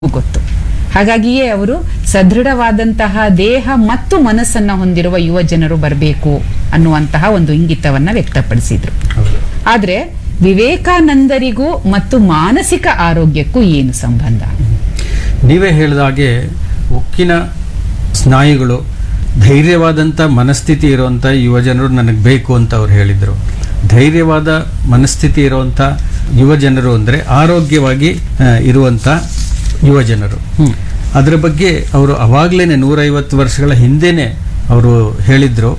ಗೊತ್ತು ಹಾಗಾಗಿಯೇ ಅವರು ಸದೃಢವಾದಂತಹ ದೇಹ ಮತ್ತು ಮನಸ್ಸನ್ನ ಹೊಂದಿರುವ ಯುವ ಜನರು ಬರಬೇಕು ಅನ್ನುವಂತಹ ಒಂದು ಇಂಗಿತವನ್ನ ವ್ಯಕ್ತಪಡಿಸಿದ್ರು ಆದ್ರೆ ವಿವೇಕಾನಂದರಿಗೂ ಮತ್ತು ಮಾನಸಿಕ ಆರೋಗ್ಯಕ್ಕೂ ಏನು ಸಂಬಂಧ ನೀವೇ ಹೇಳಿದ ಹಾಗೆ ಉಕ್ಕಿನ ಸ್ನಾಯುಗಳು ಧೈರ್ಯವಾದಂಥ ಮನಸ್ಥಿತಿ ಇರುವಂಥ ಯುವಜನರು ನನಗೆ ಬೇಕು ಅಂತ ಅವ್ರು ಹೇಳಿದರು ಧೈರ್ಯವಾದ ಮನಸ್ಥಿತಿ ಇರುವಂಥ ಯುವಜನರು ಅಂದರೆ ಆರೋಗ್ಯವಾಗಿ ಆ, ಇರುವಂಥ ಯುವಜನರು ಅದರ ಬಗ್ಗೆ ಅವರು ಅವಾಗಲೇ ನೂರೈವತ್ತು ವರ್ಷಗಳ ಹಿಂದೆನೇ ಅವರು ಹೇಳಿದ್ರು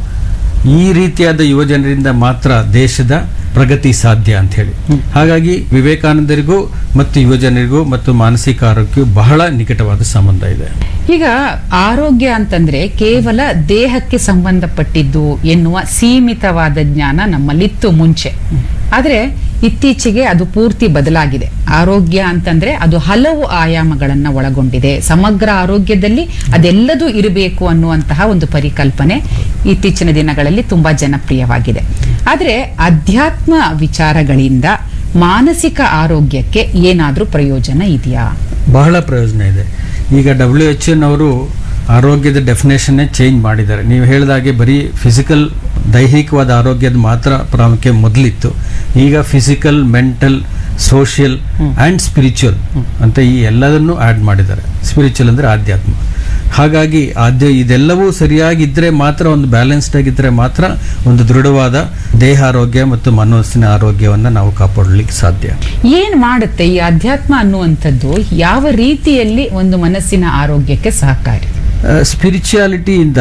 ಈ ರೀತಿಯಾದ ಯುವಜನರಿಂದ ಮಾತ್ರ ದೇಶದ ಪ್ರಗತಿ ಸಾಧ್ಯ ಅಂತ ಹೇಳಿ ಹಾಗಾಗಿ ವಿವೇಕಾನಂದರಿಗೂ ಮತ್ತು ಯುವಜನರಿಗೂ ಮತ್ತು ಮಾನಸಿಕ ಆರೋಗ್ಯಕ್ಕೂ ಬಹಳ ನಿಕಟವಾದ ಸಂಬಂಧ ಇದೆ ಈಗ ಆರೋಗ್ಯ ಅಂತಂದ್ರೆ ಕೇವಲ ದೇಹಕ್ಕೆ ಸಂಬಂಧಪಟ್ಟಿದ್ದು ಎನ್ನುವ ಸೀಮಿತವಾದ ಜ್ಞಾನ ನಮ್ಮಲ್ಲಿತ್ತು ಮುಂಚೆ ಆದ್ರೆ ಇತ್ತೀಚೆಗೆ ಅದು ಪೂರ್ತಿ ಬದಲಾಗಿದೆ ಆರೋಗ್ಯ ಅಂತಂದ್ರೆ ಅದು ಹಲವು ಆಯಾಮಗಳನ್ನ ಒಳಗೊಂಡಿದೆ ಸಮಗ್ರ ಆರೋಗ್ಯದಲ್ಲಿ ಅದೆಲ್ಲದೂ ಇರಬೇಕು ಅನ್ನುವಂತಹ ಒಂದು ಪರಿಕಲ್ಪನೆ ಇತ್ತೀಚಿನ ದಿನಗಳಲ್ಲಿ ತುಂಬಾ ಜನಪ್ರಿಯವಾಗಿದೆ ಆದ್ರೆ ಅಧ್ಯಾತ್ಮ ವಿಚಾರಗಳಿಂದ ಮಾನಸಿಕ ಆರೋಗ್ಯಕ್ಕೆ ಏನಾದ್ರೂ ಪ್ರಯೋಜನ ಇದೆಯಾ ಬಹಳ ಪ್ರಯೋಜನ ಇದೆ ಈಗ ಡಬ್ಲ್ಯೂ ಎಚ್ ಎನ್ ಅವರು ಆರೋಗ್ಯದ ಡೆಫಿನೇಷನ್ನೇ ಚೇಂಜ್ ಮಾಡಿದ್ದಾರೆ ನೀವು ಹೇಳಿದಾಗೆ ಬರೀ ಫಿಸಿಕಲ್ ದೈಹಿಕವಾದ ಆರೋಗ್ಯದ ಮಾತ್ರ ಪ್ರಾಮುಖ್ಯ ಮೊದಲಿತ್ತು ಈಗ physical mental social and spiritual ಅಂತ ಈ ಎಲ್ಲದನ್ನು ಆ್ಯಡ್ ಮಾಡಿದ್ದಾರೆ ಸ್ಪಿರಿಚುವಲ್ ಅಂದರೆ ಆಧ್ಯಾತ್ಮ ಹಾಗಾಗಿ ಆದ್ಯ ಇದೆಲ್ಲವೂ ಸರಿಯಾಗಿದ್ದರೆ ಮಾತ್ರ ಒಂದು ಬ್ಯಾಲೆನ್ಸ್ಡ್ ಆಗಿದ್ದರೆ ಮಾತ್ರ ಒಂದು ದೃಢವಾದ ದೇಹ ಆರೋಗ್ಯ ಮತ್ತು ಮನಸ್ಸಿನ ಆರೋಗ್ಯವನ್ನು ನಾವು ಕಾಪಾಡಲಿಕ್ಕೆ ಸಾಧ್ಯ ಏನ್ ಮಾಡುತ್ತೆ ಈ ಅಧ್ಯಾತ್ಮ ಅನ್ನುವಂಥದ್ದು ಯಾವ ರೀತಿಯಲ್ಲಿ ಒಂದು ಮನಸ್ಸಿನ ಆರೋಗ್ಯಕ್ಕೆ ಸಹಕಾರಿ ಸ್ಪಿರಿಚುಯಾಲಿಟಿಯಿಂದ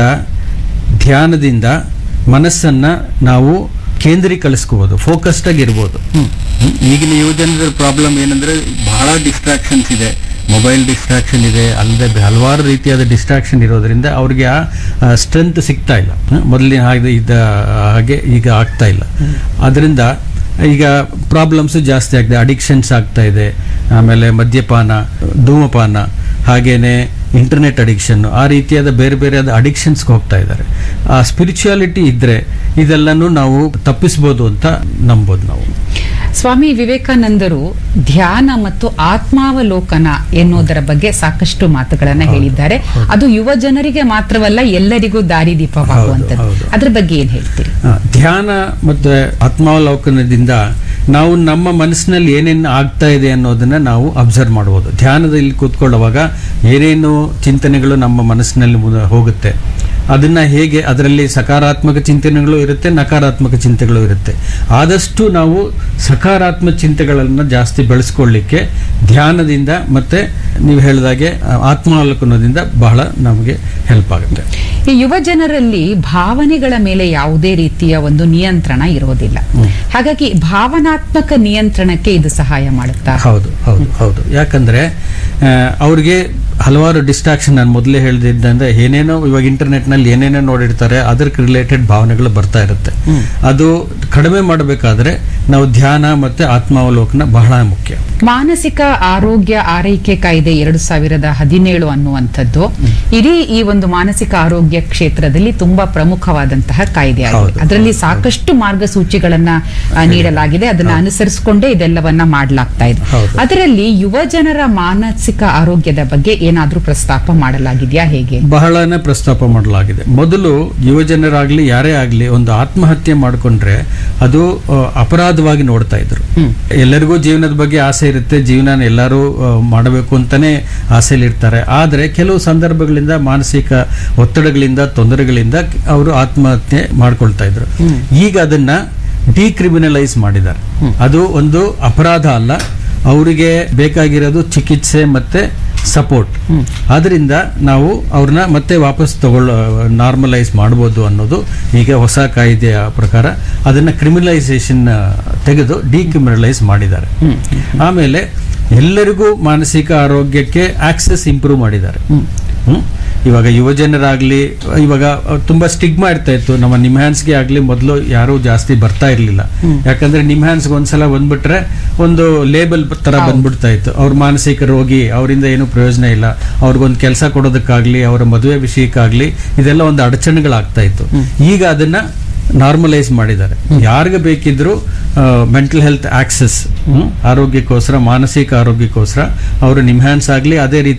ಧ್ಯಾನದಿಂದ ಮನಸ್ಸನ್ನ ನಾವು ಕೇಂದ್ರೀಕರಿಸ್ಕೋಬೋದು ಫೋಕಸ್ಡ್ ಆಗಿರ್ಬೋದು ಹ್ಮ್. ಈಗಿನ ಯುವಜನರ ಪ್ರಾಬ್ಲಮ್ ಏನಂದ್ರೆ ಬಹಳ ಡಿಸ್ಟ್ರಾಕ್ಷನ್ಸ್ ಇದೆ ಮೊಬೈಲ್ ಡಿಸ್ಟ್ರಾಕ್ಷನ್ ಇದೆ ಅಲ್ಲದೆ ಹಲವಾರು ರೀತಿಯಾದ ಡಿಸ್ಟ್ರಾಕ್ಷನ್ ಇರೋದ್ರಿಂದ ಅವ್ರಿಗೆ ಆ ಸ್ಟ್ರೆಂತ್ ಸಿಗ್ತಾ ಇಲ್ಲ ಹ್ಮ್. ಮೊದಲಿನ ಹಾಗೆ ಇದ್ದ ಹಾಗೆ ಈಗ ಆಗ್ತಾ ಇಲ್ಲ ಅದರಿಂದ ಈಗ ಪ್ರಾಬ್ಲಮ್ಸ್ ಜಾಸ್ತಿ ಆಗ್ತದೆ ಅಡಿಕ್ಷನ್ಸ್ ಆಗ್ತಾ ಇದೆ ಆಮೇಲೆ ಮದ್ಯಪಾನ ಧೂಮಪಾನ ಹಾಗೇನೆ ಇಂಟರ್ನೆಟ್ ಅಡಿಕ್ಷನ್ ಆ ರೀತಿಯಾದ ಬೇರೆ ಬೇರೆಯಾದ ಅಡಿಕ್ಷನ್ಸ್ಗೆ ಹೋಗ್ತಾ ಇದ್ದಾರೆ ಆ ಸ್ಪಿರಿಚುಯಾಲಿಟಿ ಇದ್ರೆ ಇದೆಲ್ಲನೂ ನಾವು ತಪ್ಪಿಸ್ಬೋದು ಅಂತ ನಂಬೋದು ನಾವು ಸ್ವಾಮಿ ವಿವೇಕಾನಂದರು ಧ್ಯಾನ ಮತ್ತು ಆತ್ಮಾವಲೋಕನ ಎನ್ನುವುದರ ಬಗ್ಗೆ ಸಾಕಷ್ಟು ಮಾತುಗಳನ್ನ ಹೇಳಿದ್ದಾರೆ ಅದು ಯುವ ಜನರಿಗೆ ಮಾತ್ರವಲ್ಲ ಎಲ್ಲರಿಗೂ ದಾರಿದೀಪವಾಗುವಂಥದ್ದು ಹೌದು, ಹೌದು. ಅದ್ರ ಬಗ್ಗೆ ಏನ್ ಹೇಳ್ತೀರಿ ಆ, ಧ್ಯಾನ ಮತ್ತು ಆತ್ಮಾವಲೋಕನದಿಂದ ನಾವು ನಮ್ಮ ಮನಸ್ಸಿನಲ್ಲಿ ಏನೇನು ಆಗ್ತಾ ಇದೆ ಅನ್ನೋದನ್ನ ನಾವು ಅಬ್ಸರ್ವ್ ಮಾಡ್ಬೋದು ಧ್ಯಾನದಲ್ಲಿ ಕೂತ್ಕೊಳ್ಳುವಾಗ ಏನೇನು ಚಿಂತನೆಗಳು ನಮ್ಮ ಮನಸ್ಸಿನಲ್ಲಿ ಮುದ- ಹೋಗುತ್ತೆ ಅದನ್ನ ಹೇಗೆ ಅದರಲ್ಲಿ ಸಕಾರಾತ್ಮಕ ಚಿಂತನೆಗಳು ಇರುತ್ತೆ ನಕಾರಾತ್ಮಕ ಚಿಂತೆಗಳು ಇರುತ್ತೆ ಆದಷ್ಟು ನಾವು ಸಕಾರಾತ್ಮಕ ಚಿಂತೆಗಳನ್ನು ಜಾಸ್ತಿ ಬೆಳೆಸ್ಕೊಳ್ಳಿಕ್ಕೆ ಧ್ಯಾನದಿಂದ ಮತ್ತೆ ನೀವು ಹೇಳಿದಾಗೆ ಆ, ಆತ್ಮಾವಲೋಕನದಿಂದ ಬಹಳ ನಮಗೆ ಹೆಲ್ಪ್ ಆಗುತ್ತೆ ಈ ಯುವ ಜನರಲ್ಲಿ ಭಾವನೆಗಳ ಮೇಲೆ ಯಾವುದೇ ರೀತಿಯ ಒಂದು ನಿಯಂತ್ರಣ ಇರೋದಿಲ್ಲ ಹಾಗಾಗಿ ಭಾವನಾತ್ಮಕ ನಿಯಂತ್ರಣಕ್ಕೆ ಇದು ಸಹಾಯ ಮಾಡುತ್ತಾ ಹೌದು ಹೌದು ಹೌದು ಯಾಕಂದ್ರೆ ಆ, ಅವ್ರಿಗೆ ಹಲವಾರು ಡಿಸ್ಟ್ರಾಕ್ಷನ್ ನಾನು ಮೊದಲೇ ಹೇಳಿದ್ದಂದ್ರೆ ಏನೇನೋ ಇವಾಗ ಇಂಟರ್ನೆಟ್ ನಲ್ಲಿ ಏನೇನೋ ನೋಡಿರ್ತಾರೆ ಅದಕ್ಕೆ ರಿಲೇಟೆಡ್ ಭಾವನೆಗಳು ಬರ್ತಾ ಇರುತ್ತೆ ಅದು ಕಡಿಮೆ ಮಾಡಬೇಕಾದ್ರೆ ನಾವು ಧ್ಯಾನ ಮತ್ತೆ ಆತ್ಮಾವಲೋಕನ ಬಹಳ ಮುಖ್ಯ ಮಾನಸಿಕ ಆರೋಗ್ಯ ಆರೈಕೆ ಕಾಯ್ದೆ ಎರಡು ಸಾವಿರದ ಹದಿನೇಳು ಅನ್ನುವಂಥದ್ದು ಇಡೀ ಈ ಒಂದು ಮಾನಸಿಕ ಆರೋಗ್ಯ ಕ್ಷೇತ್ರದಲ್ಲಿ ತುಂಬಾ ಪ್ರಮುಖವಾದಂತಹ ಕಾಯ್ದೆ ಆಗಿದೆ ಹೌದು. ಅದರಲ್ಲಿ ಸಾಕಷ್ಟು ಮಾರ್ಗಸೂಚಿಗಳನ್ನ ಆ, ನೀಡಲಾಗಿದೆ ಅದನ್ನ ಅನುಸರಿಸಿಕೊಂಡೇ ಇದೆಲ್ಲವನ್ನ ಮಾಡಲಾಗ್ತಾ ಇದೆ ಹೌದು. ಅದರಲ್ಲಿ ಯುವ ಜನರ ಮಾನಸಿಕ ಆರೋಗ್ಯದ ಬಗ್ಗೆ ಏನಾದ್ರೂ ಪ್ರಸ್ತಾಪ ಮಾಡಲಾಗಿದೆಯಾ ಹೇಗೆ ಬಹಳನೇ ಪ್ರಸ್ತಾಪ ಮಾಡಲಾಗಿದೆ ಮೊದಲು ಯುವಜನರಾಗ್ಲಿ ಯಾರೇ ಆಗ್ಲಿ ಒಂದು ಆತ್ಮಹತ್ಯೆ ಮಾಡಿಕೊಂಡ್ರೆ ಅದು ಆ, ಅಪರಾಧವಾಗಿ ನೋಡ್ತಾ ಇದ್ರು ಎಲ್ಲರಿಗೂ ಜೀವನದ ಬಗ್ಗೆ ಆಸೆ ಇರುತ್ತೆ ಜೀವನ ಎಲ್ಲರೂ ಆ, ಮಾಡಬೇಕು ಅಂತಾನೆ ಆಸೆಲಿರ್ತಾರೆ ಆದರೆ ಕೆಲವು ಸಂದರ್ಭಗಳಿಂದ ಮಾನಸಿಕ ಒತ್ತಡಗಳಿಂದ ತೊಂದರೆಗಳಿಂದ ಅವರು ಆತ್ಮಹತ್ಯೆ ಮಾಡ್ಕೊಳ್ತಾ ಇದ್ರು ಈಗ ಅದನ್ನ ಡಿಕ್ರಿಮಿನಲೈಸ್ ಮಾಡಿದ್ದಾರೆ ಅದು ಒಂದು ಅಪರಾಧ ಅಲ್ಲ ಅವರಿಗೆ ಬೇಕಾಗಿರೋದು ಚಿಕಿತ್ಸೆ ಮತ್ತೆ ಸಪೋರ್ಟ್ ಆದ್ರಿಂದ ನಾವು ಅವ್ರನ್ನ ಮತ್ತೆ ವಾಪಸ್ ತಗೊಳ್ಳೋ ನಾರ್ಮಲೈಸ್ ಮಾಡ್ಬೋದು ಅನ್ನೋದು ಈಗ ಹೊಸ ಕಾಯ್ದೆಯ ಪ್ರಕಾರ ಅದನ್ನ ಕ್ರಿಮಿನಲೈಸೇಷನ್ ತೆಗೆದು ಡಿಕ್ರಿಮಿನಲೈಸ್ ಮಾಡಿದ್ದಾರೆ ಆಮೇಲೆ ಎಲ್ಲರಿಗೂ ಮಾನಸಿಕ ಆರೋಗ್ಯಕ್ಕೆ ಆಕ್ಸೆಸ್ ಇಂಪ್ರೂವ್ ಮಾಡಿದ್ದಾರೆ ಹ್ಮ್? ಇವಾಗ ಯುವಜನರಾಗ್ಲಿ ಇವಾಗ ತುಂಬಾ ಸ್ಟಿಗ್ಮಾ ಇರ್ತಾ ಇತ್ತು ನಮ್ಮ ನಿಮ್ಹ್ಯಾನ್ಸ್ಗೆ ಆಗ್ಲಿ ಮೊದಲು ಯಾರು ಜಾಸ್ತಿ ಬರ್ತಾ ಇರ್ಲಿಲ್ಲ ಯಾಕಂದ್ರೆ ನಿಮ್ಹ್ಯಾನ್ಸ್ಗೆ ಒಂದ್ಸಲ ಬಂದ್ಬಿಟ್ರೆ ಒಂದು ಲೇಬಲ್ ತರ ಬಂದ್ಬಿಡ್ತಾ ಇತ್ತು ಅವ್ರ ಮಾನಸಿಕ ರೋಗಿ ಅವರಿಂದ ಏನು ಪ್ರಯೋಜನ ಇಲ್ಲ ಅವ್ರಿಗೊಂದು ಕೆಲಸ ಕೊಡೋದಕ್ಕಾಗ್ಲಿ ಅವರ ಮದುವೆ ವಿಷಯಕ್ಕಾಗ್ಲಿ ಇದೆಲ್ಲ ಒಂದು ಅಡಚಣೆಗಳಾಗ್ತಾ ಇತ್ತು ಈಗ ಅದನ್ನ ನಾರ್ಮಲೈಸ್ ಮಾಡಿದ್ದಾರೆ ಯಾರಿಗೆ ಬೇಕಿದ್ರು ಮೆಂಟಲ್ ಹೆಲ್ತ್ ಆಕ್ಸೆಸ್ ಆರೋಗ್ಯಕ್ಕೋಸ್ಕರ ಮಾನಸಿಕ ಆರೋಗ್ಯಕ್ಕೋಸ್ಕರ ಅವರು ನಿಮ್ಹ್ಯಾನ್ಸ್ ಆಗಲಿ ಅದೇ ರೀತಿ